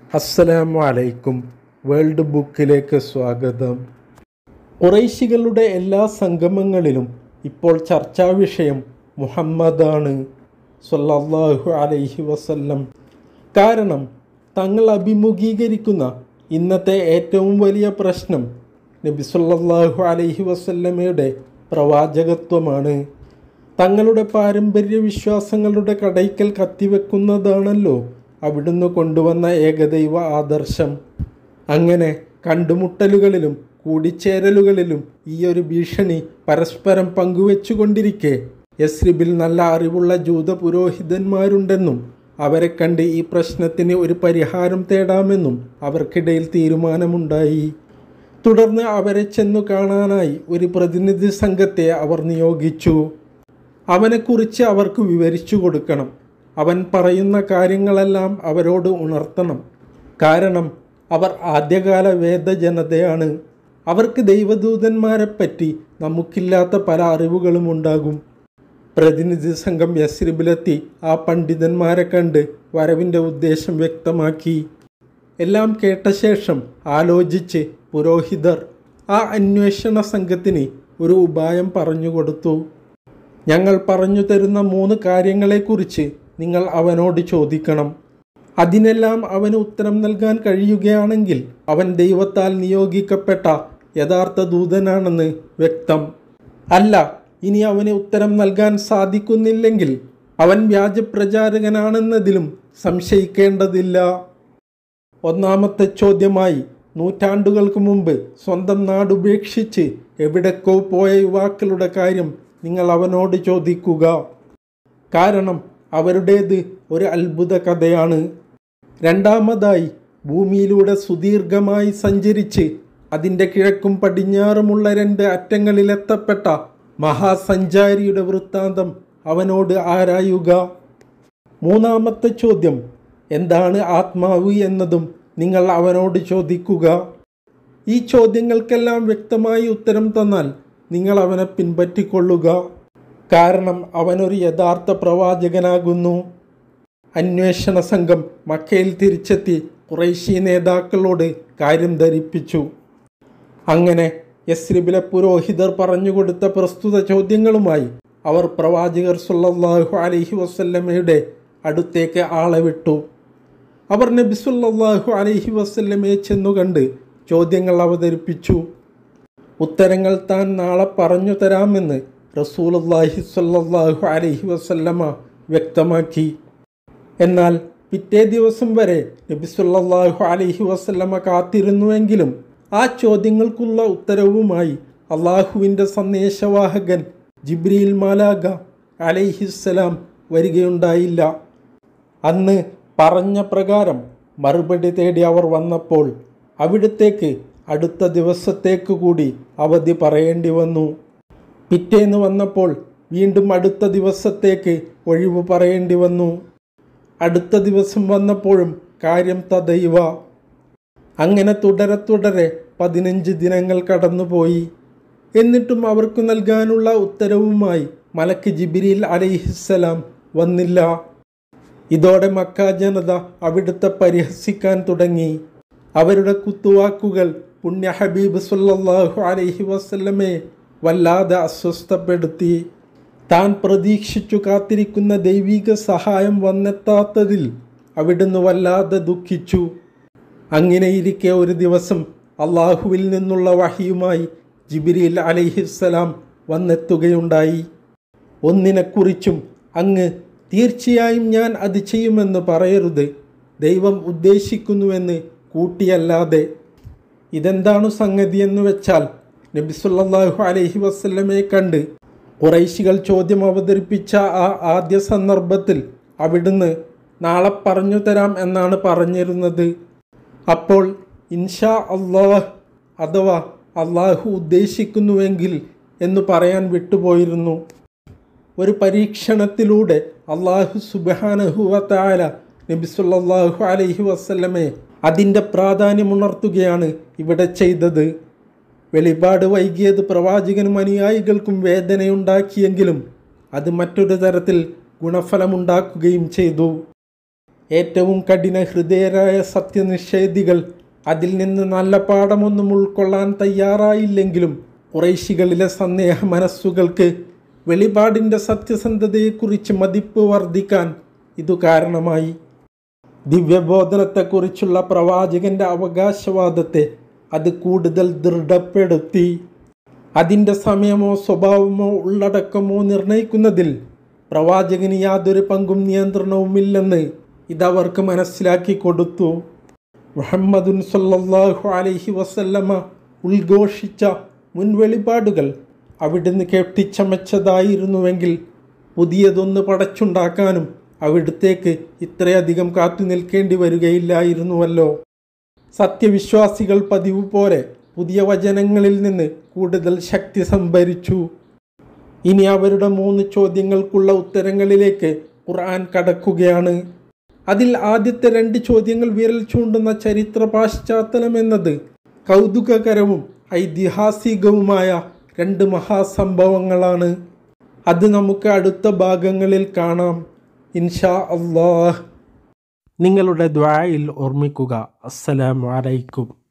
അസ്സലാമു അലൈക്കും വേൾഡ് ബുക്കിലേക്ക് സ്വാഗതം കുറൈശികളുടെ എല്ലാ സംഗമങ്ങളിലും ഇപ്പോൾ ചർച്ചാ വിഷയം മുഹമ്മദാണ് സല്ലല്ലാഹു അലൈഹി വസല്ലം കാരണം തങ്ങൾ അഭിമുഖീകരിക്കുന്ന ഇന്നത്തെ ഏറ്റവും വലിയ പ്രശ്നം നബി സല്ലല്ലാഹു അലൈഹി വസല്ലമയുടെ പ്രവാചകത്വമാണ് തങ്ങളുടെ പാരമ്പര്യ വിശ്വാസങ്ങളുടെ കടയ്ക്കൽ കത്തിവെക്കുന്നതാണല്ലോ അവിടുന്ന് കൊണ്ടുവന്ന ഏകദൈവ ആദർശം അങ്ങനെ കണ്ടുമുട്ടലുകളിലും കൂടിച്ചേരലുകളിലും ഈ ഒരു ഭീഷണി പരസ്പരം പങ്കുവെച്ചുകൊണ്ടിരിക്കെ യസ്രിബിൽ നല്ല അറിവുള്ള ജൂത പുരോഹിതന്മാരുണ്ടെന്നും അവരെ കണ്ട് ഈ പ്രശ്നത്തിന് ഒരു പരിഹാരം തേടാമെന്നും അവർക്കിടയിൽ തീരുമാനമുണ്ടായി തുടർന്ന് അവരെ ചെന്നു കാണാനായി ഒരു പ്രതിനിധി സംഘത്തെ അവർ നിയോഗിച്ചു അവനെക്കുറിച്ച് അവർക്ക് വിവരിച്ചു കൊടുക്കണം അവൻ പറയുന്ന കാര്യങ്ങളെല്ലാം അവരോട് ഉണർത്തണം കാരണം അവർ ആദ്യകാല വേദജനതയാണ് അവർക്ക് ദൈവദൂതന്മാരെപ്പറ്റി നമുക്കില്ലാത്ത പല അറിവുകളും ഉണ്ടാകും പ്രതിനിധി സംഘം യസ്രിബിലെത്തി ആ പണ്ഡിതന്മാരെ കണ്ട് വരവിൻ്റെ ഉദ്ദേശം വ്യക്തമാക്കി എല്ലാം കേട്ട ശേഷം ആലോചിച്ച് പുരോഹിതർ ആ അന്വേഷണ സംഘത്തിന് ഒരു ഉപായം പറഞ്ഞു കൊടുത്തു ഞങ്ങൾ പറഞ്ഞു തരുന്ന മൂന്ന് കാര്യങ്ങളെക്കുറിച്ച് നിങ്ങൾ അവനോട് ചോദിക്കണം അതിനെല്ലാം അവന് ഉത്തരം നൽകാൻ കഴിയുകയാണെങ്കിൽ അവൻ ദൈവത്താൽ നിയോഗിക്കപ്പെട്ട യഥാർത്ഥ ദൂതനാണെന്ന് വ്യക്തം അല്ല ഇനി അവന് ഉത്തരം നൽകാൻ സാധിക്കുന്നില്ലെങ്കിൽ അവൻ വ്യാജപ്രചാരകനാണെന്നതിലും സംശയിക്കേണ്ടതില്ല ഒന്നാമത്തെ ചോദ്യമായി നൂറ്റാണ്ടുകൾക്ക് മുമ്പ് സ്വന്തം നാടുപേക്ഷിച്ച് എവിടേക്കോ പോയ യുവാക്കളുടെ കാര്യം നിങ്ങൾ അവനോട് ചോദിക്കുക കാരണം അവരുടേത് ഒരു അത്ഭുത കഥയാണ് രണ്ടാമതായി ഭൂമിയിലൂടെ സുദീർഘമായി സഞ്ചരിച്ച് അതിൻ്റെ കിഴക്കും പടിഞ്ഞാറുമുള്ള രണ്ട് അറ്റങ്ങളിലെത്തപ്പെട്ട മഹാസഞ്ചാരിയുടെ വൃത്താന്തം അവനോട് ആരായുക മൂന്നാമത്തെ ചോദ്യം എന്താണ് ആത്മാവ് എന്നതും നിങ്ങൾ അവനോട് ചോദിക്കുക ഈ ചോദ്യങ്ങൾക്കെല്ലാം വ്യക്തമായി ഉത്തരം തന്നാൽ നിങ്ങൾ അവനെ പിൻപറ്റിക്കൊള്ളുക കാരണം അവനൊരു യഥാർത്ഥ പ്രവാചകനാകുന്നു അന്വേഷണ സംഘം മക്കയിൽ തിരിച്ചെത്തി കുറേശ്ശി നേതാക്കളോട് കാര്യം ധരിപ്പിച്ചു അങ്ങനെ യസ്രിബിലെ പുരോഹിതർ പറഞ്ഞുകൊടുത്ത പ്രസ്തുത ചോദ്യങ്ങളുമായി അവർ പ്രവാചകർ സുല്ലല്ലാഹു അലൈഹി വസല്ലമയുടെ അടുത്തേക്ക് ആളെ വിട്ടു അവർ നബി സുല്ലല്ലാഹു അലൈഹി വസല്ലമയെ ചെന്നു കണ്ട് ചോദ്യങ്ങൾ അവതരിപ്പിച്ചു ഉത്തരങ്ങൾ താൻ നാളെ പറഞ്ഞു തരാമെന്ന് റസൂലുള്ളാഹി സ്വല്ലല്ലാഹു അലൈഹി വസല്ലമ വ്യക്തമാക്കി എന്നാൽ പിറ്റേ ദിവസം വരെ നബി സല്ലല്ലാഹു അലൈഹി വസല്ലമ കാത്തിരുന്നുവെങ്കിലും ആ ചോദ്യങ്ങൾക്കുള്ള ഉത്തരവുമായി അള്ളാഹുവിൻ്റെ സന്ദേശവാഹകൻ ജിബ്രീൽ മാലാഗ അലൈഹിസ്സലാം വരികയുണ്ടായില്ല അന്ന് പറഞ്ഞ പ്രകാരം മറുപടി തേടി അവർ വന്നപ്പോൾ അവിടത്തേക്ക് അടുത്ത ദിവസത്തേക്ക് കൂടി അവധി പറയേണ്ടി വന്നു പിറ്റേന്ന് വന്നപ്പോൾ വീണ്ടും അടുത്ത ദിവസത്തേക്ക് ഒഴിവ് പറയേണ്ടി വന്നു അടുത്ത ദിവസം വന്നപ്പോഴും കാര്യം തദൈവ അങ്ങനെ തുടരെ തുടരെ പതിനഞ്ച് ദിനങ്ങൾ കടന്നുപോയി എന്നിട്ടും അവർക്ക് നൽകാനുള്ള ഉത്തരവുമായി മലക്ക് ജിബിരിൽ അലൈഹിസ്സലാം വന്നില്ല ഇതോടെ മക്ക ജനത അവിടുത്തെ പരിഹസിക്കാൻ തുടങ്ങി അവരുടെ കുത്തുവാക്കുകൾ പുണ്യ ഹബീബ് സല്ലല്ലാഹു അലൈഹി വസല്ലമയെ വല്ലാതെ അസ്വസ്ഥപ്പെടുത്തി താൻ പ്രതീക്ഷിച്ചു കാത്തിരിക്കുന്ന ദൈവിക സഹായം വന്നെത്താത്തതിൽ അവിടുന്ന് വല്ലാതെ ദുഃഖിച്ചു അങ്ങനെയിരിക്കെ ഒരു ദിവസം അള്ളാഹുവിൽ നിന്നുള്ള വഹിയുമായി ജിബിരിൽ അലൈഹിസ്സലാം വന്നെത്തുകയുണ്ടായി ഒന്നിനെക്കുറിച്ചും അങ്ങ് തീർച്ചയായും ഞാൻ അത് ചെയ്യുമെന്ന് പറയരുത് ദൈവം ഉദ്ദേശിക്കുന്നുവെന്ന് കൂട്ടിയല്ലാതെ ഇതെന്താണു സംഗതി എന്ന് വെച്ചാൽ നബി സല്ലല്ലാഹു അലൈഹി വസല്ലമയെ കണ്ട് കുറൈശികൾ ചോദ്യം അവതരിപ്പിച്ച ആ ആദ്യ സന്ദർഭത്തിൽ അവിടുന്ന് നാളെ പറഞ്ഞു തരാം എന്നാണ് പറഞ്ഞിരുന്നത് അപ്പോൾ ഇൻഷാ അള്ളാഹ് അഥവാ അള്ളാഹു ഉദ്ദേശിക്കുന്നുവെങ്കിൽ എന്ന് പറയാൻ വിട്ടുപോയിരുന്നു ഒരു പരീക്ഷണത്തിലൂടെ അള്ളാഹു സുബാനഹുവത്തായ നബി സല്ലല്ലാഹു അലൈഹി വസല്ലമയെ അതിൻ്റെ പ്രാധാന്യമുണർത്തുകയാണ് ഇവിടെ ചെയ്തത് വെളിപാട് വൈകിയത് പ്രവാചകനും അനുയായികൾക്കും വേദനയുണ്ടാക്കിയെങ്കിലും അത് മറ്റൊരു തരത്തിൽ ഗുണഫലമുണ്ടാക്കുകയും ചെയ്തു ഏറ്റവും കഠിന ഹൃദയരായ സത്യനിഷേധികൾ അതിൽ നിന്ന് നല്ല പാഠമൊന്നും ഉൾക്കൊള്ളാൻ തയ്യാറായില്ലെങ്കിലും കുറേശികളിലെ സന്ദേഹ മനസ്സുകൾക്ക് വെളിപാടിൻ്റെ സത്യസന്ധതയെക്കുറിച്ച് മതിപ്പ് വർദ്ധിക്കാൻ ഇതു കാരണമായി ദിവ്യബോധനത്തെക്കുറിച്ചുള്ള പ്രവാചകന്റെ അവകാശവാദത്തെ അത് കൂടുതൽ ദൃഢപ്പെടുത്തി അതിൻ്റെ സമയമോ സ്വഭാവമോ ഉള്ളടക്കമോ നിർണയിക്കുന്നതിൽ പ്രവാചകന് യാതൊരു പങ്കും നിയന്ത്രണവുമില്ലെന്ന് ഇതവർക്ക് മനസ്സിലാക്കി കൊടുത്തു മുഹമ്മദുൻ സല്ലല്ലാഹു അലൈഹി വസല്ലമ ഉദ്ഘോഷിച്ച മുൻവെളിപാടുകൾ അവിടുന്ന് കെട്ടിച്ചമച്ചതായിരുന്നുവെങ്കിൽ പുതിയതൊന്ന് പടച്ചുണ്ടാക്കാനും അവിടുത്തേക്ക് ഇത്രയധികം കാത്തു നിൽക്കേണ്ടി വരികയില്ലായിരുന്നുവല്ലോ സത്യവിശ്വാസികൾ പതിവ് പോലെ പുതിയ വചനങ്ങളിൽ നിന്ന് കൂടുതൽ ശക്തി സംഭരിച്ചു ഇനി അവരുടെ മൂന്ന് ചോദ്യങ്ങൾക്കുള്ള ഉത്തരങ്ങളിലേക്ക് ഖുർആൻ കടക്കുകയാണ് അതിൽ ആദ്യത്തെ രണ്ട് ചോദ്യങ്ങൾ വിരൽ ചൂണ്ടുന്ന ചരിത്ര പാശ്ചാത്തലം എന്നത് കൗതുകകരവും ഐതിഹാസികവുമായ രണ്ട് മഹാസംഭവങ്ങളാണ് അത് നമുക്ക് അടുത്ത ഭാഗങ്ങളിൽ കാണാം ഇൻഷാ അള്ളാഹ് നിങ്ങളുടെ ദ്വായിൽ ഓർമ്മിക്കുക അസ്സലാമു അലൈക്കും